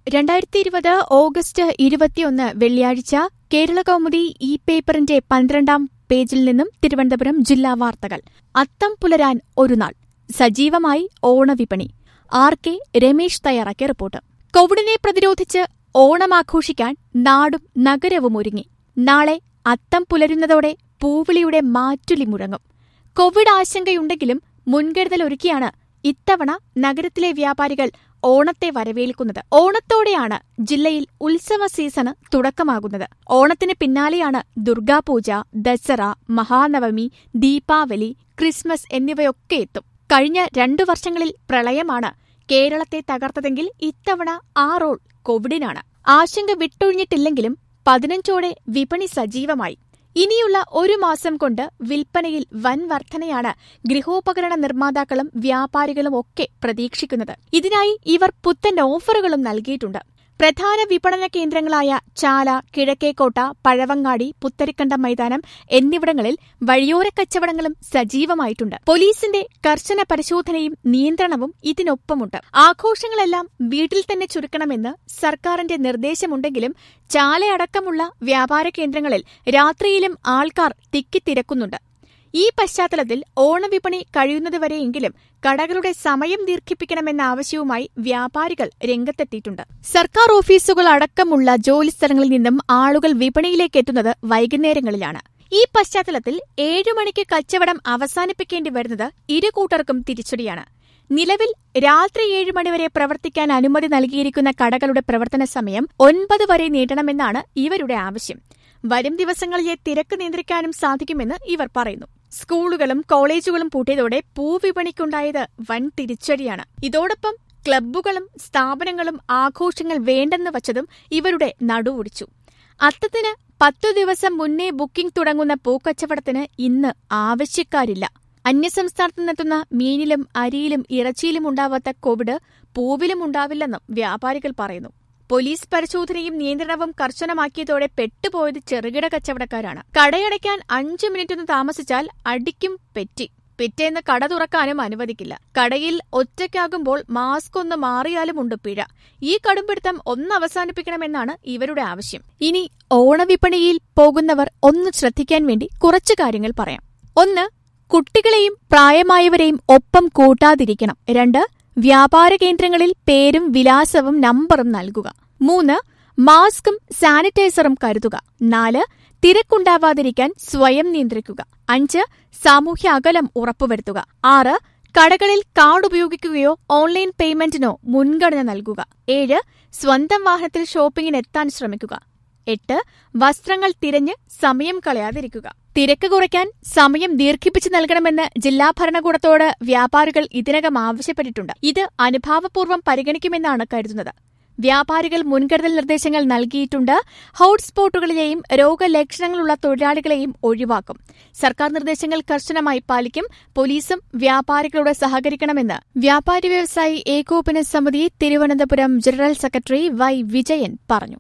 രണ്ടായിരത്തി ഇരുപത് ഓഗസ്റ്റ് ഇരുപത്തിയൊന്ന് വെള്ളിയാഴ്ച കേരള കൗമുദി ഇ പേപ്പറിന്റെ പന്ത്രണ്ടാം പേജിൽ നിന്നും തിരുവനന്തപുരം ജില്ലാ വാർത്തകൾ അത്തം പുലരാൻ ഒരുനാൾ സജീവമായി ഓണവിപണി ആർ കെ രമേശ് തയ്യാറാക്കിയ റിപ്പോർട്ട് കോവിഡിനെ പ്രതിരോധിച്ച് ഓണമാഘോഷിക്കാൻ നാടും നഗരവും ഒരുങ്ങി നാളെ അത്തം പുലരുന്നതോടെ പൂവിളിയുടെ മാറ്റുലി മുഴങ്ങും കോവിഡ് ആശങ്കയുണ്ടെങ്കിലും മുൻകരുതലൊരുക്കിയാണ് ഇത്തവണ നഗരത്തിലെ വ്യാപാരികൾ ഓണത്തെ വരവേൽക്കുന്നത് ഓണത്തോടെയാണ് ജില്ലയിൽ ഉത്സവ സീസണ് തുടക്കമാകുന്നത് ഓണത്തിന് പിന്നാലെയാണ് ദുർഗാപൂജ ദസറ മഹാനവമി ദീപാവലി ക്രിസ്മസ് എന്നിവയൊക്കെ എത്തും കഴിഞ്ഞ രണ്ടു വർഷങ്ങളിൽ പ്രളയമാണ് കേരളത്തെ തകർത്തതെങ്കിൽ ഇത്തവണ ആ റോൾ കോവിഡിനാണ് ആശങ്ക വിട്ടൊഴിഞ്ഞിട്ടില്ലെങ്കിലും പതിനഞ്ചോടെ വിപണി സജീവമായി ഇനിയുള്ള ഒരു മാസം കൊണ്ട് വിൽപ്പനയിൽ വൻ വർധനയാണ് ഗൃഹോപകരണ നിർമ്മാതാക്കളും വ്യാപാരികളും ഒക്കെ പ്രതീക്ഷിക്കുന്നത് ഇതിനായി ഇവർ പുത്തൻ ഓഫറുകളും നൽകിയിട്ടുണ്ട് പ്രധാന വിപണന കേന്ദ്രങ്ങളായ ചാല കിഴക്കേക്കോട്ട പഴവങ്ങാടി പുത്തരിക്കണ്ടം മൈതാനം എന്നിവിടങ്ങളിൽ വഴിയോര കച്ചവടങ്ങളും സജീവമായിട്ടുണ്ട് പോലീസിന്റെ കർശന പരിശോധനയും നിയന്ത്രണവും ഇതിനൊപ്പമുണ്ട് ആഘോഷങ്ങളെല്ലാം വീട്ടിൽ തന്നെ ചുരുക്കണമെന്ന് സർക്കാരിന്റെ നിർദ്ദേശമുണ്ടെങ്കിലും ചാലയടക്കമുള്ള വ്യാപാര കേന്ദ്രങ്ങളിൽ രാത്രിയിലും ആൾക്കാർ തിക്കിത്തിരക്കുന്നുണ്ട് ഈ പശ്ചാത്തലത്തിൽ ഓണവിപണി കഴിയുന്നതുവരെയെങ്കിലും കടകളുടെ സമയം ദീർഘിപ്പിക്കണമെന്ന ആവശ്യവുമായി വ്യാപാരികൾ രംഗത്തെത്തിയിട്ടുണ്ട് സർക്കാർ ഓഫീസുകൾ അടക്കമുള്ള ജോലിസ്ഥലങ്ങളിൽ നിന്നും ആളുകൾ വിപണിയിലേക്ക് എത്തുന്നത് വൈകുന്നേരങ്ങളിലാണ് ഈ പശ്ചാത്തലത്തിൽ ഏഴു മണിക്ക് കച്ചവടം അവസാനിപ്പിക്കേണ്ടി വരുന്നത് ഇരു കൂട്ടർക്കും തിരിച്ചടിയാണ് നിലവിൽ രാത്രി ഏഴ് മണിവരെ പ്രവർത്തിക്കാൻ അനുമതി നൽകിയിരിക്കുന്ന കടകളുടെ പ്രവർത്തന സമയം ഒൻപത് വരെ നീട്ടണമെന്നാണ് ഇവരുടെ ആവശ്യം വരും ദിവസങ്ങളിലെ തിരക്ക് നിയന്ത്രിക്കാനും സാധിക്കുമെന്ന് ഇവർ പറയുന്നു സ്കൂളുകളും കോളേജുകളും പൂട്ടിയതോടെ പൂവിപണിക്കുണ്ടായത് വൻ തിരിച്ചടിയാണ് ഇതോടൊപ്പം ക്ലബ്ബുകളും സ്ഥാപനങ്ങളും ആഘോഷങ്ങൾ വേണ്ടെന്ന് വച്ചതും ഇവരുടെ നടുവൊടിച്ചു അത്തത്തിന് പത്തു ദിവസം മുന്നേ ബുക്കിംഗ് തുടങ്ങുന്ന പൂക്കച്ചവടത്തിന് ഇന്ന് ആവശ്യക്കാരില്ല അന്യസംസ്ഥാനത്തു നിന്നെത്തുന്ന മീനിലും അരിയിലും ഇറച്ചിയിലും ഉണ്ടാവാത്ത കോവിഡ് പൂവിലും ഉണ്ടാവില്ലെന്നും വ്യാപാരികൾ പറയുന്നു പോലീസ് പരിശോധനയും നിയന്ത്രണവും കർശനമാക്കിയതോടെ പെട്ടുപോയത് ചെറുകിട കച്ചവടക്കാരാണ് കടയടയ്ക്കാൻ അഞ്ചു മിനിറ്റൊന്ന് താമസിച്ചാൽ അടിക്കും പെറ്റി പിറ്റേന്ന് കട തുറക്കാനും അനുവദിക്കില്ല കടയിൽ ഒറ്റയ്ക്കാകുമ്പോൾ മാസ്ക് ഒന്ന് മാറിയാലുമുണ്ട് പിഴ ഈ കടുംപിടുത്തം ഒന്ന് അവസാനിപ്പിക്കണമെന്നാണ് ഇവരുടെ ആവശ്യം ഇനി ഓണവിപണിയിൽ പോകുന്നവർ ഒന്ന് ശ്രദ്ധിക്കാൻ വേണ്ടി കുറച്ചു കാര്യങ്ങൾ പറയാം ഒന്ന് കുട്ടികളെയും പ്രായമായവരെയും ഒപ്പം കൂട്ടാതിരിക്കണം രണ്ട് വ്യാപാര കേന്ദ്രങ്ങളിൽ പേരും വിലാസവും നമ്പറും നൽകുക മൂന്ന് മാസ്കും സാനിറ്റൈസറും കരുതുക നാല് തിരക്കുണ്ടാവാതിരിക്കാൻ സ്വയം നിയന്ത്രിക്കുക അഞ്ച് സാമൂഹ്യ അകലം ഉറപ്പുവരുത്തുക ആറ് കടകളിൽ കാർഡ് ഉപയോഗിക്കുകയോ ഓൺലൈൻ പേയ്മെന്റിനോ മുൻഗണന നൽകുക ഏഴ് സ്വന്തം വാഹനത്തിൽ ഷോപ്പിംഗിന് എത്താൻ ശ്രമിക്കുക എട്ട് വസ്ത്രങ്ങൾ തിരഞ്ഞ് സമയം കളയാതിരിക്കുക തിരക്ക് കുറയ്ക്കാൻ സമയം ദീർഘിപ്പിച്ചു നൽകണമെന്ന് ജില്ലാ ഭരണകൂടത്തോട് വ്യാപാരികൾ ഇതിനകം ആവശ്യപ്പെട്ടിട്ടുണ്ട് ഇത് അനുഭാവപൂർവ്വം പരിഗണിക്കുമെന്നാണ് കരുതുന്നത് വ്യാപാരികൾ മുൻകരുതൽ നിർദ്ദേശങ്ങൾ നൽകിയിട്ടുണ്ട് ഹോട്ട്സ്പോട്ടുകളിലെയും രോഗലക്ഷണങ്ങളുള്ള തൊഴിലാളികളെയും ഒഴിവാക്കും സർക്കാർ നിർദ്ദേശങ്ങൾ കർശനമായി പാലിക്കും പോലീസും വ്യാപാരികളോട് സഹകരിക്കണമെന്ന് വ്യാപാരി വ്യവസായി ഏകോപന സമിതി Thiruvananthapuram general secretary Y Vijayan പറഞ്ഞു